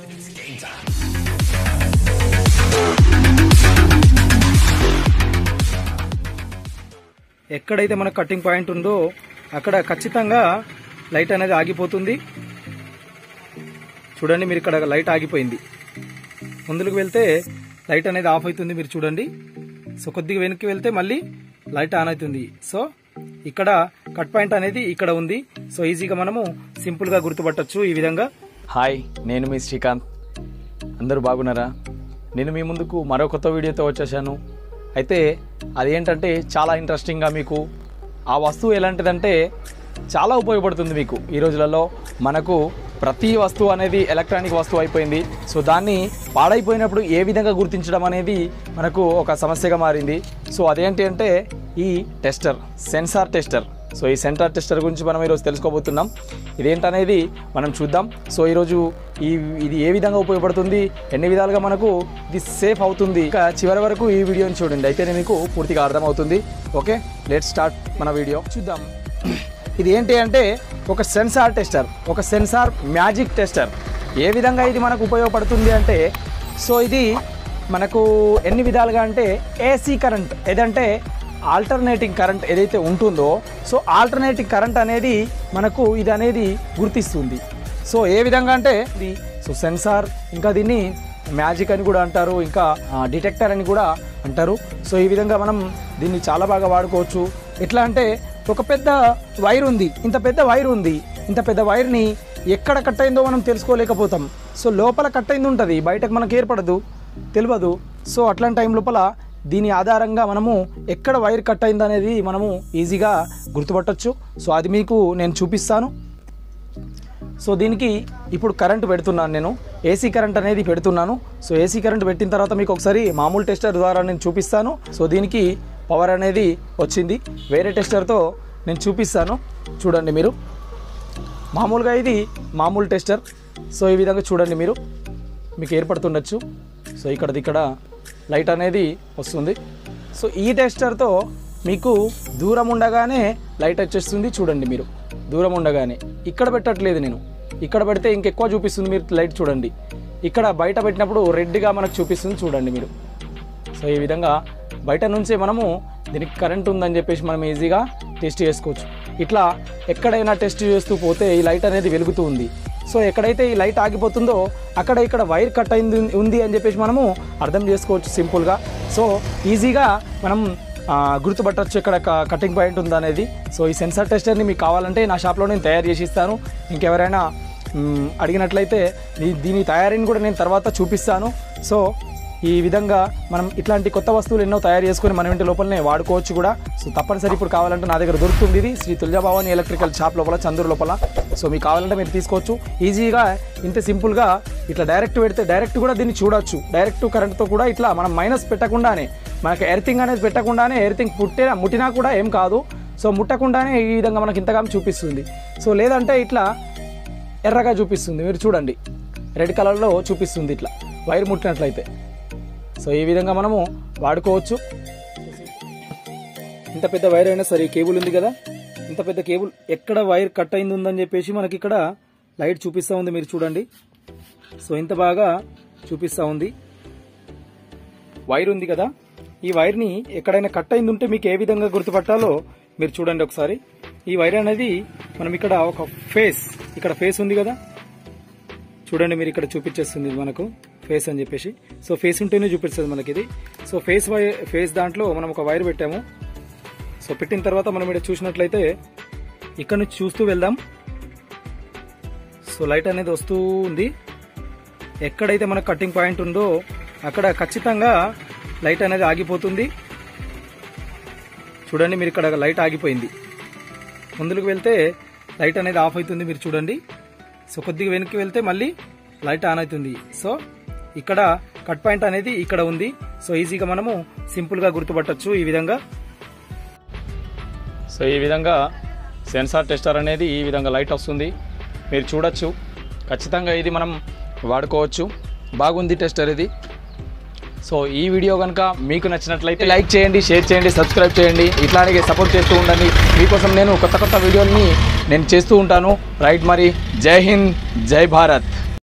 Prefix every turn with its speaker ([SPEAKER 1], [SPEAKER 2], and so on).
[SPEAKER 1] ఎక్కడైతే మన cutting point ఉందో అక్కడ ఖచ్చితంగా లైట్ అనేది ఆగిపోతుంది చూడండి మీరు ఇక్కడ లైట్ ఆగిపోయింది ముందుకు వెళ్తే లైట్ అనేది ఆఫ్ అవుతుంది మీరు చూడండి సో కొద్దిగా వెనక్కి వెళ్తే మళ్ళీ లైట్ ఆన్ అవుతుంది సో ఇక్కడ కట్ పాయింట్ అనేది ఇక్కడ ఉంది సో ఈజీగా మనము సింపుల్ గా గుర్తుపట్టొచ్చు ఈ విధంగా
[SPEAKER 2] హాయ్ నేను మీ శ్రీకాంత్ అందరూ బాగున్నారా నేను మీ ముందుకు మరో కొత్త వీడియోతో వచ్చేసాను అయితే అదేంటంటే చాలా ఇంట్రెస్టింగ్గా మీకు ఆ వస్తువు ఎలాంటిదంటే చాలా ఉపయోగపడుతుంది మీకు ఈ రోజులలో మనకు ప్రతి వస్తువు అనేది ఎలక్ట్రానిక్ వస్తువు అయిపోయింది సో దాన్ని పాడైపోయినప్పుడు ఏ విధంగా గుర్తించడం అనేది మనకు ఒక సమస్యగా మారింది సో అదేంటి అంటే ఈ టెస్టర్ సెన్సార్ టెస్టర్ సో ఈ సెన్సార్ టెస్టర్ గురించి మనం ఈరోజు తెలుసుకోబోతున్నాం ఇదేంటనేది మనం చూద్దాం సో ఈరోజు ఈ ఇది ఏ విధంగా ఉపయోగపడుతుంది ఎన్ని విధాలుగా మనకు ఇది సేఫ్ అవుతుంది ఇంకా చివరి వరకు ఈ వీడియోని చూడండి అయితేనే మీకు పూర్తిగా అర్థమవుతుంది ఓకే లెట్ స్టార్ట్ మన వీడియో చూద్దాం ఇది ఏంటి అంటే ఒక సెన్సార్ టెస్టర్ ఒక సెన్సార్ మ్యాజిక్ టెస్టర్ ఏ విధంగా ఇది మనకు ఉపయోగపడుతుంది అంటే సో ఇది మనకు ఎన్ని విధాలుగా అంటే ఏసీ కరెంట్ ఏదంటే ఆల్టర్నేటింగ్ కరెంట్ ఏదైతే ఉంటుందో సో ఆల్టర్నేటింగ్ కరెంట్ అనేది మనకు ఇది అనేది గుర్తిస్తుంది సో ఏ విధంగా అంటే ఇది సో సెన్సార్ ఇంకా దీన్ని మ్యాజిక్ అని కూడా అంటారు ఇంకా డిటెక్టర్ అని కూడా అంటారు సో ఈ విధంగా మనం దీన్ని చాలా బాగా వాడుకోవచ్చు ఎట్లా అంటే ఒక పెద్ద వైర్ ఉంది ఇంత పెద్ద వైర్ ఉంది ఇంత పెద్ద వైర్ని ఎక్కడ కట్ అయిందో మనం తెలుసుకోలేకపోతాం సో లోపల కట్ అయింది ఉంటుంది బయటకు మనకు ఏర్పడదు తెలియదు సో అట్లాంటి టైం లోపల దీని ఆధారంగా మనము ఎక్కడ వైర్ కట్ అయింది అనేది మనము ఈజీగా గుర్తుపట్టొచ్చు సో అది మీకు నేను చూపిస్తాను సో దీనికి ఇప్పుడు కరెంట్ పెడుతున్నాను నేను ఏసీ కరెంట్ అనేది పెడుతున్నాను సో ఏసీ కరెంట్ పెట్టిన తర్వాత మీకు ఒకసారి మామూలు టెస్టర్ ద్వారా నేను చూపిస్తాను సో దీనికి పవర్ అనేది వచ్చింది వేరే టెస్టర్తో నేను చూపిస్తాను చూడండి మీరు మామూలుగా ఇది మామూలు టెస్టర్ సో ఈ విధంగా చూడండి మీరు మీకు ఏర్పడుతుండొచ్చు సో ఇక్కడది ఇక్కడ లైట్ అనేది వస్తుంది సో ఈ టెస్టర్తో మీకు దూరం ఉండగానే లైట్ వచ్చేస్తుంది చూడండి మీరు దూరం ఉండగానే ఇక్కడ పెట్టట్లేదు నేను ఇక్కడ పెడితే ఇంకెక్కువ చూపిస్తుంది మీరు లైట్ చూడండి ఇక్కడ బయట పెట్టినప్పుడు రెడ్గా మనకు చూపిస్తుంది చూడండి మీరు సో ఈ విధంగా బయట నుంచే మనము దీనికి కరెంట్ ఉందని చెప్పేసి మనం ఈజీగా టెస్ట్ చేసుకోవచ్చు ఇట్లా ఎక్కడైనా టెస్ట్ చేస్తూ పోతే ఈ లైట్ అనేది వెలుగుతూ ఉంది సో ఎక్కడైతే ఈ లైట్ ఆగిపోతుందో అక్కడ ఇక్కడ వైర్ కట్ అయింది ఉంది అని చెప్పేసి మనము అర్థం చేసుకోవచ్చు సింపుల్గా సో ఈజీగా మనం ఆ, గుర్తుపట్టొచ్చు ఇక్కడ క- కటింగ్ పాయింట్ ఉందా అనేది సో ఈ సెన్సార్ టెస్టర్ని మీకు కావాలంటే నా షాప్లో నేను తయారు చేసి ఇస్తాను ఇంకెవరైనా మ్, అడిగినట్లయితే దీ- దీని తయారీని కూడా నేను తర్వాత చూపిస్తాను సో ఈ విధంగా మనం ఇట్లాంటి కొత్త వస్తువులు ఎన్నో తయారు చేసుకొని మన ఇంటి లోపలనే వాడుకోవచ్చు కూడా సో తప్పనిసరి ఇప్పుడు కావాలంటే నా దగ్గర దొరుకుతుంది ఇది శ్రీ తులజాభవాని ఎలక్ట్రికల్ షాప్ లోపల చందూరు లోపల సో మీకు కావాలంటే మీరు తీసుకోవచ్చు ఈజీగా ఇంత సింపుల్గా ఇట్లా డైరెక్ట్ పెడితే డైరెక్ట్ కూడా దీన్ని చూడొచ్చు డైరెక్ట్ కరెంట్తో కూడా ఇట్లా మనం మైనస్ పెట్టకుండానే మనకి ఎర్తింగ్ అనేది పెట్టకుండానే ఎర్తింగ్ పుట్టినా ముట్టినా కూడా ఏం కాదు సో ముట్టకుండానే ఈ విధంగా మనకి ఇంతగా చూపిస్తుంది సో లేదంటే ఇట్లా ఎర్రగా చూపిస్తుంది మీరు చూడండి రెడ్ కలర్లో చూపిస్తుంది ఇట్లా వైర్ ముట్టినట్లయితే సో ఈ విధంగా మనము వాడుకోవచ్చు
[SPEAKER 1] ఇంత పెద్ద వైర్ అయినా సరే ఈ కేబుల్ ఉంది కదా ఇంత పెద్ద కేబుల్ ఎక్కడ వైర్ కట్ అయింది ఉందని చెప్పేసి మనకి ఇక్కడ లైట్ చూపిస్తా ఉంది మీరు చూడండి సో ఇంత బాగా చూపిస్తా ఉంది వైర్ ఉంది కదా ఈ వైర్ని ఎక్కడైనా కట్ అయింది ఉంటే మీకు ఏ విధంగా గుర్తుపట్టాలో మీరు చూడండి ఒకసారి ఈ వైర్ అనేది మనం ఇక్కడ ఒక ఫేస్ ఇక్కడ ఫేస్ ఉంది కదా చూడండి మీరు ఇక్కడ చూపించేస్తుంది ఇది మనకు ఫేస్ అని చెప్పేసి సో ఫేస్ ఉంటేనే చూపిస్తుంది మనకి ఇది సో ఫేస్ వై ఫేస్ దాంట్లో మనం ఒక వైర్ పెట్టాము సో పెట్టిన తర్వాత మనం ఇక్కడ చూసినట్లయితే ఇక్కడ నుంచి చూస్తూ వెళ్దాం సో లైట్ అనేది వస్తూ ఉంది ఎక్కడైతే మన కట్టింగ్ పాయింట్ ఉందో అక్కడ ఖచ్చితంగా లైట్ అనేది ఆగిపోతుంది చూడండి మీరు ఇక్కడ లైట్ ఆగిపోయింది ముందుకు వెళ్తే లైట్ అనేది ఆఫ్ అవుతుంది మీరు చూడండి సో కొద్దిగా వెనక్కి వెళ్తే మళ్ళీ లైట్ ఆన్ అవుతుంది సో ఇక్కడ కట్ పాయింట్ అనేది ఇక్కడ ఉంది సో ఈజీగా మనము సింపుల్గా గుర్తుపట్టొచ్చు ఈ విధంగా
[SPEAKER 2] సో ఈ విధంగా సెన్సార్ టెస్టర్ అనేది ఈ విధంగా లైట్ వస్తుంది మీరు చూడొచ్చు ఖచ్చితంగా ఇది మనం వాడుకోవచ్చు బాగుంది టెస్టర్ ఇది సో ఈ వీడియో కనుక మీకు నచ్చినట్లయితే లైక్ చేయండి షేర్ చేయండి సబ్స్క్రైబ్ చేయండి ఇట్లాగే సపోర్ట్ చేస్తూ ఉండండి మీకోసం నేను కొత్త కొత్త వీడియోని నేను చేస్తూ ఉంటాను రైట్ మరి జై హింద్ జై భారత్